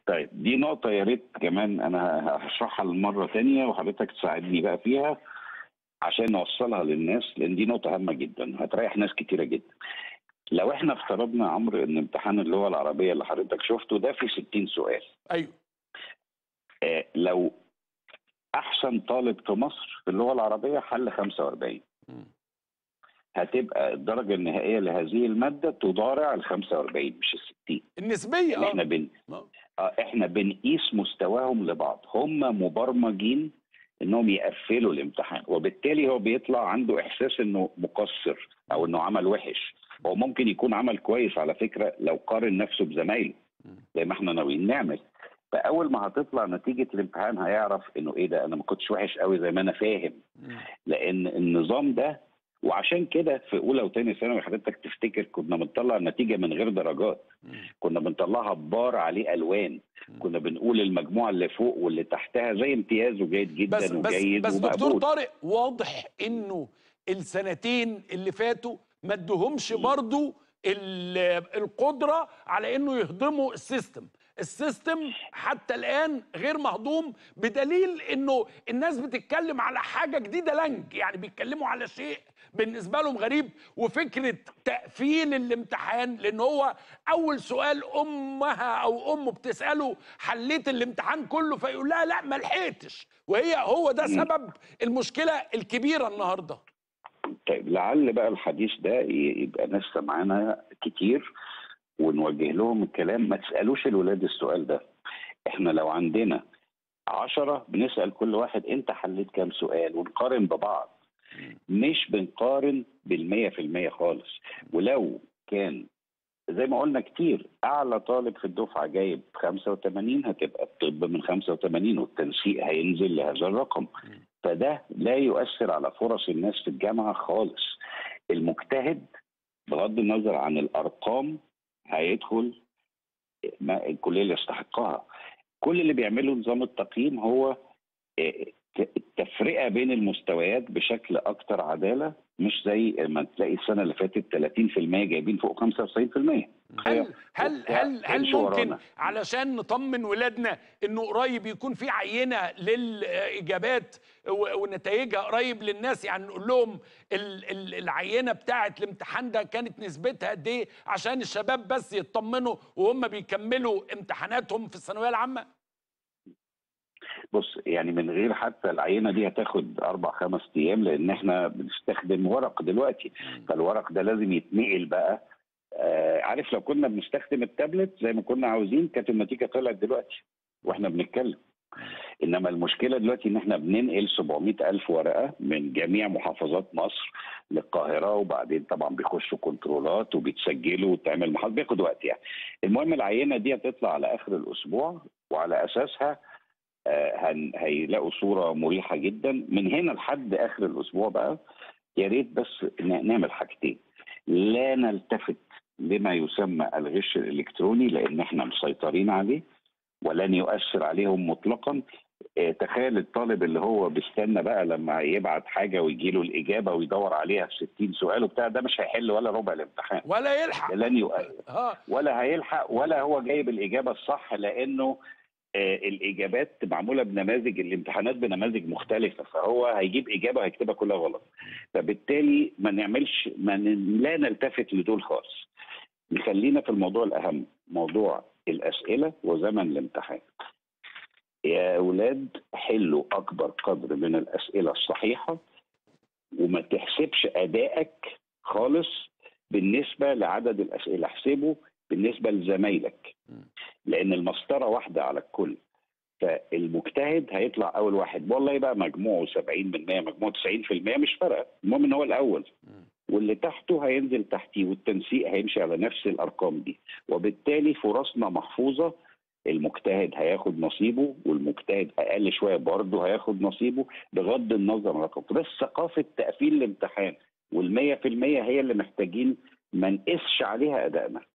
طيب دي نقطة يا ريت كمان أنا هشرحها لمرة تانية وحضرتك تساعدني بقى فيها عشان نوصلها للناس لأن دي نقطة هامة جدا هتريح ناس كتيرة جدا. لو احنا افترضنا يا عمرو ان امتحان اللغة العربية اللي حضرتك شفته ده فيه 60 سؤال. ايوه آه لو أحسن طالب في مصر في اللغة العربية حل 45 مم. هتبقى الدرجة النهائية لهذه المادة تضارع ال 45 مش ال 60 النسبيه يعني احنا اه بن آه. آه، احنا بنقيس مستواهم لبعض هم مبرمجين انهم يقفلوا الامتحان وبالتالي هو بيطلع عنده احساس انه مقصر او انه عمل وحش هو ممكن يكون عمل كويس على فكره لو قارن نفسه بزمايله مم. زي ما احنا ناويين نعمل فاول ما هتطلع نتيجه الامتحان هيعرف انه ايه ده انا ما كنتش وحش قوي زي ما انا فاهم مم. لان النظام ده وعشان كده في اولى وثانيه ثانوي حضرتك تفتكر كنا بنطلع النتيجه من غير درجات مم. كنا بنطلعها ببار عليه الوان مم. كنا بنقول المجموعه اللي فوق واللي تحتها زي امتياز وجيد جدا بس بس وجيد بس دكتور ومقبول طارق واضح انه السنتين اللي فاتوا ما ادوهمش برضو ال- القدره على انه يهضموا السيستم السيستم حتى الان غير مهضوم بدليل انه الناس بتتكلم على حاجه جديده لنج يعني بيتكلموا على شيء بالنسبه لهم غريب وفكره تقفيل الامتحان لان هو اول سؤال امها او امه بتساله حليت الامتحان كله فيقول لها لا ما لحقتش وهي هو ده سبب المشكله الكبيره النهارده طيب لعل بقى الحديث ده ي- يبقى ناس سمعانا كتير ونوجه لهم الكلام ما تسالوش الولاد السؤال ده احنا لو عندنا عشرة بنسال كل واحد انت حليت كام سؤال ونقارن ببعض مش بنقارن بالمية في المية خالص ولو كان زي ما قلنا كتير اعلى طالب في الدفعه جايب 85 هتبقى الطب من 85 والتنسيق هينزل لهذا الرقم فده لا يؤثر على فرص الناس في الجامعه خالص المجتهد بغض النظر عن الارقام هيدخل ما الكليه اللي يستحقها كل اللي بيعمله نظام التقييم هو آه، التفرقه بين المستويات بشكل اكتر عداله مش زي ما تلاقي السنه اللي فاتت 30% جايبين فوق 95% هل هل هل هل امشوا ممكن ورانا. علشان نطمن ولادنا انه قريب يكون في عينه للاجابات و- ونتائجها قريب للناس يعني نقول لهم ال- ال- العينه بتاعه الامتحان ده كانت نسبتها قد ايه عشان الشباب بس يطمنوا وهم بيكملوا امتحاناتهم في الثانويه العامه بص يعني من غير حتى العينه دي هتاخد اربع خمس ايام لان احنا بنستخدم ورق دلوقتي فالورق ده لازم يتنقل بقى آه عارف لو كنا بنستخدم التابلت زي ما كنا عاوزين كانت النتيجه طلعت دلوقتي واحنا بنتكلم انما المشكله دلوقتي ان احنا بننقل 700 الف ورقه من جميع محافظات مصر للقاهره وبعدين طبعا بيخشوا كنترولات وبيتسجلوا وتعمل محاضره بياخد وقت يعني المهم العينه دي هتطلع على اخر الاسبوع وعلى اساسها آه، هن- هيلاقوا صوره مريحه جدا من هنا لحد اخر الاسبوع بقى يا ريت بس ن- نعمل حاجتين لا نلتفت لما يسمى الغش الالكتروني لان احنا مسيطرين عليه ولن يؤثر عليهم مطلقا آه، تخيل الطالب اللي هو بيستنى بقى لما يبعت حاجه ويجي له الاجابه ويدور عليها في 60 سؤال وبتاع ده مش هيحل ولا ربع الامتحان ولا يلحق لن يؤثر اه ولا هيلحق ولا هو جايب الاجابه الصح لانه آه، الاجابات معموله بنماذج الامتحانات بنماذج مختلفه فهو هيجيب اجابه هيكتبها كلها غلط فبالتالي ما نعملش ما ن- لا نلتفت لدول خالص نخلينا في الموضوع الاهم موضوع الاسئله وزمن الامتحان يا اولاد حلوا اكبر قدر من الاسئله الصحيحه وما تحسبش ادائك خالص بالنسبه لعدد الاسئله احسبه بالنسبه لزمايلك لان المسطره واحده على الكل فالمجتهد هيطلع اول واحد والله بقى مجموعه 70% مجموعه 90% مش فارقه المهم ان هو الاول واللي تحته هينزل تحتيه والتنسيق هيمشي على نفس الارقام دي وبالتالي فرصنا محفوظه المجتهد هياخد نصيبه والمجتهد اقل شويه برضه هياخد نصيبه بغض النظر عن الرقم بس ثقافه تقفيل الامتحان والمية في المية هي اللي محتاجين ما نقسش عليها ادائنا